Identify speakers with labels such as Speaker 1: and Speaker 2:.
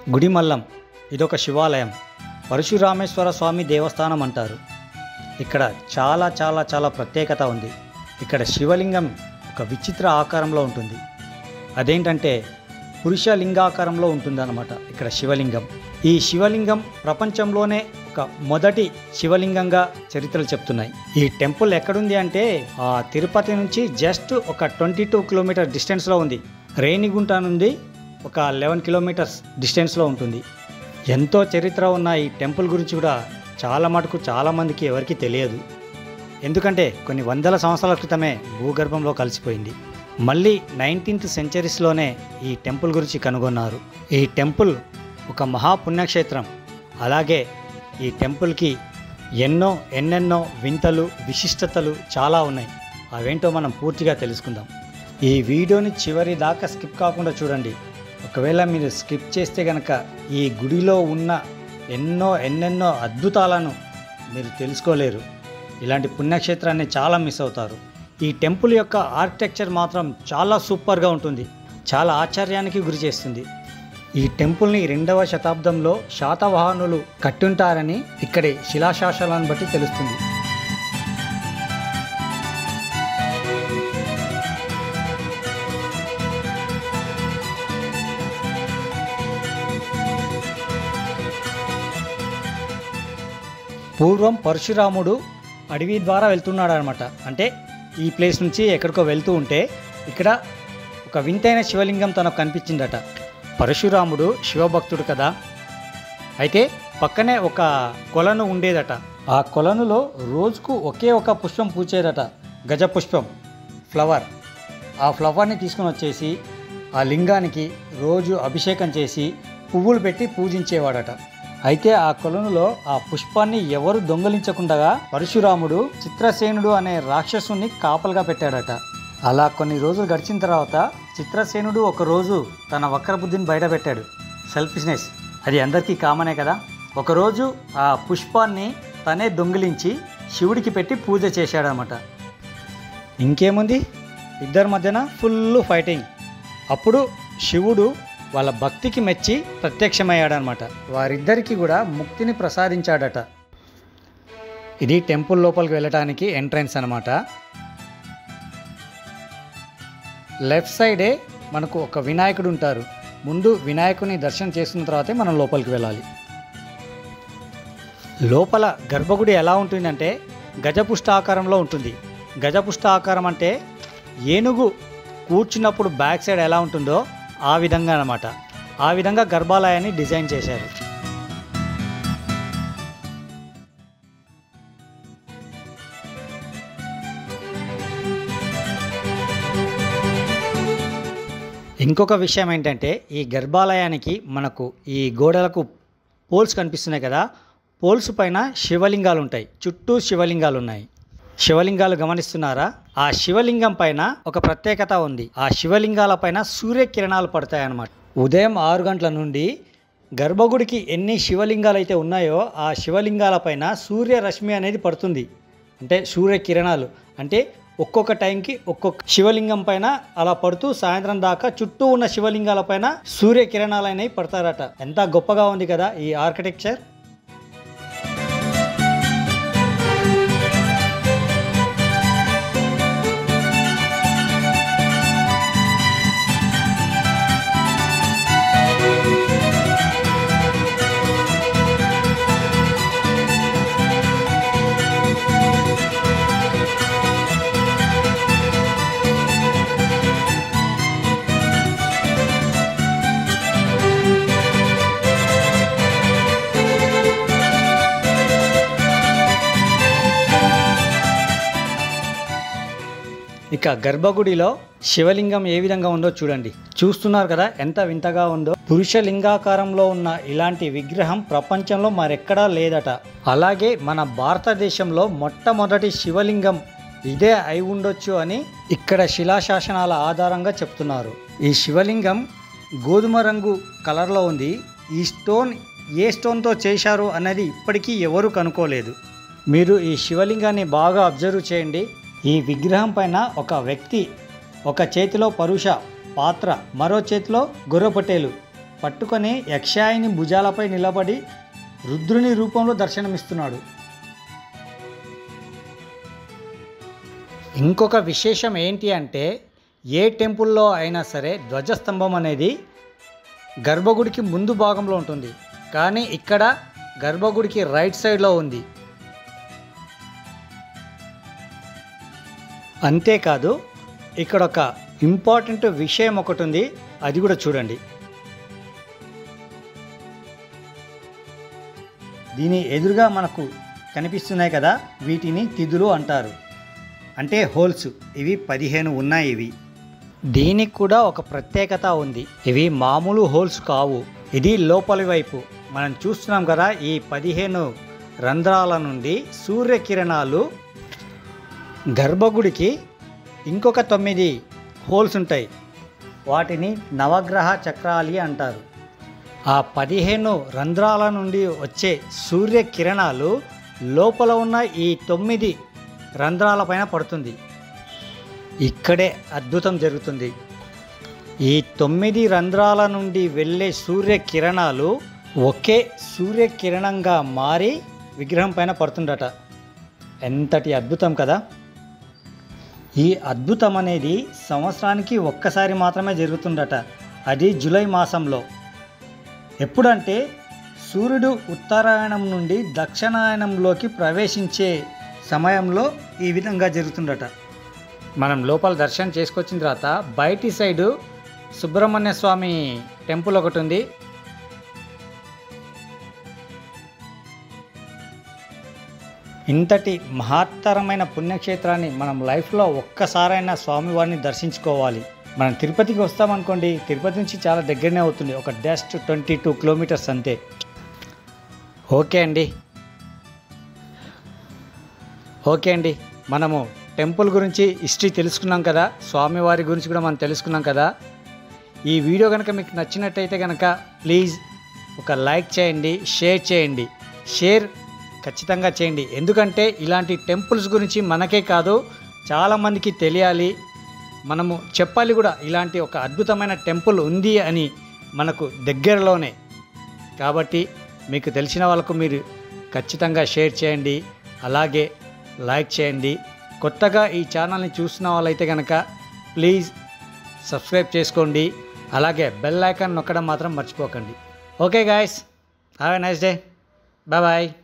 Speaker 1: గుడిమల్లం ఇదొక శివాలయం పరశురామేశ్వర స్వామి దేవస్థానం అంటారు ఇక్కడ చాలా చాలా చాలా ప్రత్యేకత ఉంది ఇక్కడ శివలింగం ఒక విచిత్ర ఆకారంలో ఉంటుంది అదేంటంటే పురుష లింగాకారంలో ఉంటుందన్నమాట ఇక్కడ శివలింగం ఈ శివలింగం ప్రపంచంలోనే ఒక మొదటి శివలింగంగా చరిత్రలు చెప్తున్నాయి ఈ టెంపుల్ ఎక్కడుంది అంటే ఆ తిరుపతి నుంచి జస్ట్ ఒక ట్వంటీ టూ కిలోమీటర్ డిస్టెన్స్లో ఉంది రేణిగుంట నుండి ఒక లెవెన్ కిలోమీటర్స్ డిస్టెన్స్లో ఉంటుంది ఎంతో చరిత్ర ఉన్న ఈ టెంపుల్ గురించి కూడా చాలా మటుకు చాలామందికి ఎవరికీ తెలియదు ఎందుకంటే కొన్ని వందల సంవత్సరాల క్రితమే భూగర్భంలో కలిసిపోయింది మళ్ళీ నైన్టీన్త్ సెంచరీస్లోనే ఈ టెంపుల్ గురించి కనుగొన్నారు ఈ టెంపుల్ ఒక మహాపుణ్యక్షేత్రం అలాగే ఈ టెంపుల్కి ఎన్నో ఎన్నెన్నో వింతలు విశిష్టతలు చాలా ఉన్నాయి అవేంటో మనం పూర్తిగా తెలుసుకుందాం ఈ వీడియోని చివరి దాకా స్కిప్ కాకుండా చూడండి ఒకవేళ మీరు స్కిప్ చేస్తే కనుక ఈ గుడిలో ఉన్న ఎన్నో ఎన్నెన్నో అద్భుతాలను మీరు తెలుసుకోలేరు ఇలాంటి పుణ్యక్షేత్రాన్ని చాలా మిస్ అవుతారు ఈ టెంపుల్ యొక్క ఆర్కిటెక్చర్ మాత్రం చాలా సూపర్గా ఉంటుంది చాలా ఆశ్చర్యానికి గురి చేస్తుంది ఈ టెంపుల్ని రెండవ శతాబ్దంలో శాతవాహనులు కట్టుంటారని ఇక్కడి శిలాశాసనాలను బట్టి తెలుస్తుంది పూర్వం పరశురాముడు అడవి ద్వారా వెళ్తున్నాడు అనమాట అంటే ఈ ప్లేస్ నుంచి ఎక్కడికో వెళ్తూ ఉంటే ఇక్కడ ఒక వింతైన శివలింగం తనకు కనిపించిందట పరశురాముడు శివభక్తుడు కదా అయితే పక్కనే ఒక కొలను ఉండేదట ఆ కొలనులో రోజుకు ఒకే ఒక పుష్పం పూచేదట గజ పుష్పం ఫ్లవర్ ఆ ఫ్లవర్ని తీసుకొని వచ్చేసి ఆ లింగానికి రోజు అభిషేకం చేసి పువ్వులు పెట్టి పూజించేవాడట అయితే ఆ కొలనులో ఆ పుష్పాన్ని ఎవరు దొంగలించకుండా పరశురాముడు చిత్రసేనుడు అనే రాక్షసుని కాపలుగా పెట్టాడట అలా కొన్ని రోజులు గడిచిన తర్వాత చిత్రసేనుడు ఒక రోజు తన వక్రబుద్ధిని బయటపెట్టాడు సెల్ఫిష్నెస్ అది అందరికీ కామనే కదా ఒకరోజు ఆ పుష్పాన్ని తనే దొంగిలించి శివుడికి పెట్టి పూజ చేశాడనమాట ఇంకేముంది ఇద్దరి మధ్యన ఫుల్ ఫైటింగ్ అప్పుడు శివుడు వాళ్ళ భక్తికి మెచ్చి ప్రత్యక్షమయ్యాడనమాట వారిద్దరికీ కూడా ముక్తిని ప్రసాదించాడట ఇది టెంపుల్ లోపలికి వెళ్ళటానికి ఎంట్రన్స్ అనమాట లెఫ్ట్ సైడే మనకు ఒక వినాయకుడు ఉంటారు ముందు వినాయకుని దర్శనం చేసుకున్న తర్వాతే మనం లోపలికి వెళ్ళాలి లోపల గర్భగుడి ఎలా ఉంటుందంటే గజపుష్ట ఆకారంలో ఉంటుంది గజపుష్ట ఆకారం అంటే ఏనుగు కూర్చున్నప్పుడు బ్యాక్ సైడ్ ఎలా ఉంటుందో ఆ విధంగా అన్నమాట ఆ విధంగా గర్భాలయాన్ని డిజైన్ చేశారు ఇంకొక విషయం ఏంటంటే ఈ గర్భాలయానికి మనకు ఈ గోడలకు పోల్స్ కనిపిస్తున్నాయి కదా పోల్స్ పైన శివలింగాలు ఉంటాయి చుట్టూ శివలింగాలు ఉన్నాయి శివలింగాలు గమనిస్తున్నారా ఆ శివలింగం పైన ఒక ప్రత్యేకత ఉంది ఆ శివలింగాల పైన సూర్యకిరణాలు పడతాయి అన్నమాట ఉదయం ఆరు గంటల నుండి గర్భగుడికి ఎన్ని శివలింగాలు అయితే ఉన్నాయో ఆ శివలింగాల పైన సూర్యరశ్మి అనేది పడుతుంది అంటే సూర్యకిరణాలు అంటే ఒక్కొక్క టైంకి ఒక్కొక్క శివలింగం పైన అలా పడుతూ సాయంత్రం దాకా చుట్టూ ఉన్న శివలింగాల పైన సూర్యకిరణాలు అనేవి పడతారట ఎంత గొప్పగా ఉంది కదా ఈ ఆర్కిటెక్చర్ ఇక గర్భగుడిలో శివలింగం ఏ విధంగా ఉందో చూడండి చూస్తున్నారు కదా ఎంత వింతగా ఉందో పురుష లింగాకారంలో ఉన్న ఇలాంటి విగ్రహం ప్రపంచంలో మరెక్కడా లేదట అలాగే మన భారతదేశంలో మొట్టమొదటి శివలింగం ఇదే అయి ఉండొచ్చు అని ఇక్కడ శిలాశాసనాల ఆధారంగా చెప్తున్నారు ఈ శివలింగం గోధుమ రంగు కలర్లో ఉంది ఈ స్టోన్ ఏ స్టోన్తో చేశారు అనేది ఇప్పటికీ ఎవరు కనుక్కోలేదు మీరు ఈ శివలింగాన్ని బాగా అబ్జర్వ్ చేయండి ఈ విగ్రహం పైన ఒక వ్యక్తి ఒక చేతిలో పరుష పాత్ర మరో చేతిలో గుర్రపొట్టేలు పట్టుకొని యక్షాయిని భుజాలపై నిలబడి రుద్రుని రూపంలో దర్శనమిస్తున్నాడు ఇంకొక విశేషం ఏంటి అంటే ఏ టెంపుల్లో అయినా సరే ధ్వజస్తంభం అనేది గర్భగుడికి ముందు భాగంలో ఉంటుంది కానీ ఇక్కడ గర్భగుడికి రైట్ సైడ్లో ఉంది అంతేకాదు ఇక్కడ ఒక ఇంపార్టెంట్ విషయం ఒకటి ఉంది అది కూడా చూడండి దీని ఎదురుగా మనకు కనిపిస్తున్నాయి కదా వీటిని తిథులు అంటారు అంటే హోల్స్ ఇవి పదిహేను ఉన్నాయి ఇవి దీనికి కూడా ఒక ప్రత్యేకత ఉంది ఇవి మామూలు హోల్స్ కావు ఇది లోపలి వైపు మనం చూస్తున్నాం కదా ఈ పదిహేను రంధ్రాల నుండి సూర్యకిరణాలు గర్భగుడికి ఇంకొక తొమ్మిది హోల్స్ ఉంటాయి వాటిని నవగ్రహ చక్రాలి అంటారు ఆ పదిహేను రంధ్రాల నుండి వచ్చే సూర్యకిరణాలు లోపల ఉన్న ఈ తొమ్మిది రంధ్రాలపైన పడుతుంది ఇక్కడే అద్భుతం జరుగుతుంది ఈ తొమ్మిది రంధ్రాల నుండి వెళ్ళే సూర్యకిరణాలు ఒకే సూర్యకిరణంగా మారి విగ్రహం పైన పడుతుందట ఎంతటి అద్భుతం కదా ఈ అద్భుతం అనేది సంవత్సరానికి ఒక్కసారి మాత్రమే జరుగుతుందట అది జూలై మాసంలో ఎప్పుడంటే సూర్యుడు ఉత్తరాయణం నుండి దక్షిణాయనంలోకి ప్రవేశించే సమయంలో ఈ విధంగా జరుగుతుందట మనం లోపల దర్శనం చేసుకొచ్చిన తర్వాత బయటి సైడు సుబ్రహ్మణ్య స్వామి టెంపుల్ ఒకటి ఉంది ఇంతటి మహత్తరమైన పుణ్యక్షేత్రాన్ని మనం లైఫ్లో ఒక్కసారైనా స్వామివారిని దర్శించుకోవాలి మనం తిరుపతికి వస్తామనుకోండి తిరుపతి నుంచి చాలా దగ్గరనే అవుతుంది ఒక జస్ట్ ట్వంటీ టూ కిలోమీటర్స్ అంతే ఓకే అండి ఓకే అండి మనము టెంపుల్ గురించి హిస్టరీ తెలుసుకున్నాం కదా స్వామివారి గురించి కూడా మనం తెలుసుకున్నాం కదా ఈ వీడియో కనుక మీకు నచ్చినట్టయితే కనుక ప్లీజ్ ఒక లైక్ చేయండి షేర్ చేయండి షేర్ ఖచ్చితంగా చేయండి ఎందుకంటే ఇలాంటి టెంపుల్స్ గురించి మనకే కాదు చాలామందికి తెలియాలి మనము చెప్పాలి కూడా ఇలాంటి ఒక అద్భుతమైన టెంపుల్ ఉంది అని మనకు దగ్గరలోనే కాబట్టి మీకు తెలిసిన వాళ్ళకు మీరు ఖచ్చితంగా షేర్ చేయండి అలాగే లైక్ చేయండి కొత్తగా ఈ ఛానల్ని చూసిన వాళ్ళైతే కనుక ప్లీజ్ సబ్స్క్రైబ్ చేసుకోండి అలాగే బెల్ ఐకాన్ నొక్కడం మాత్రం మర్చిపోకండి okay guys have a nice day bye bye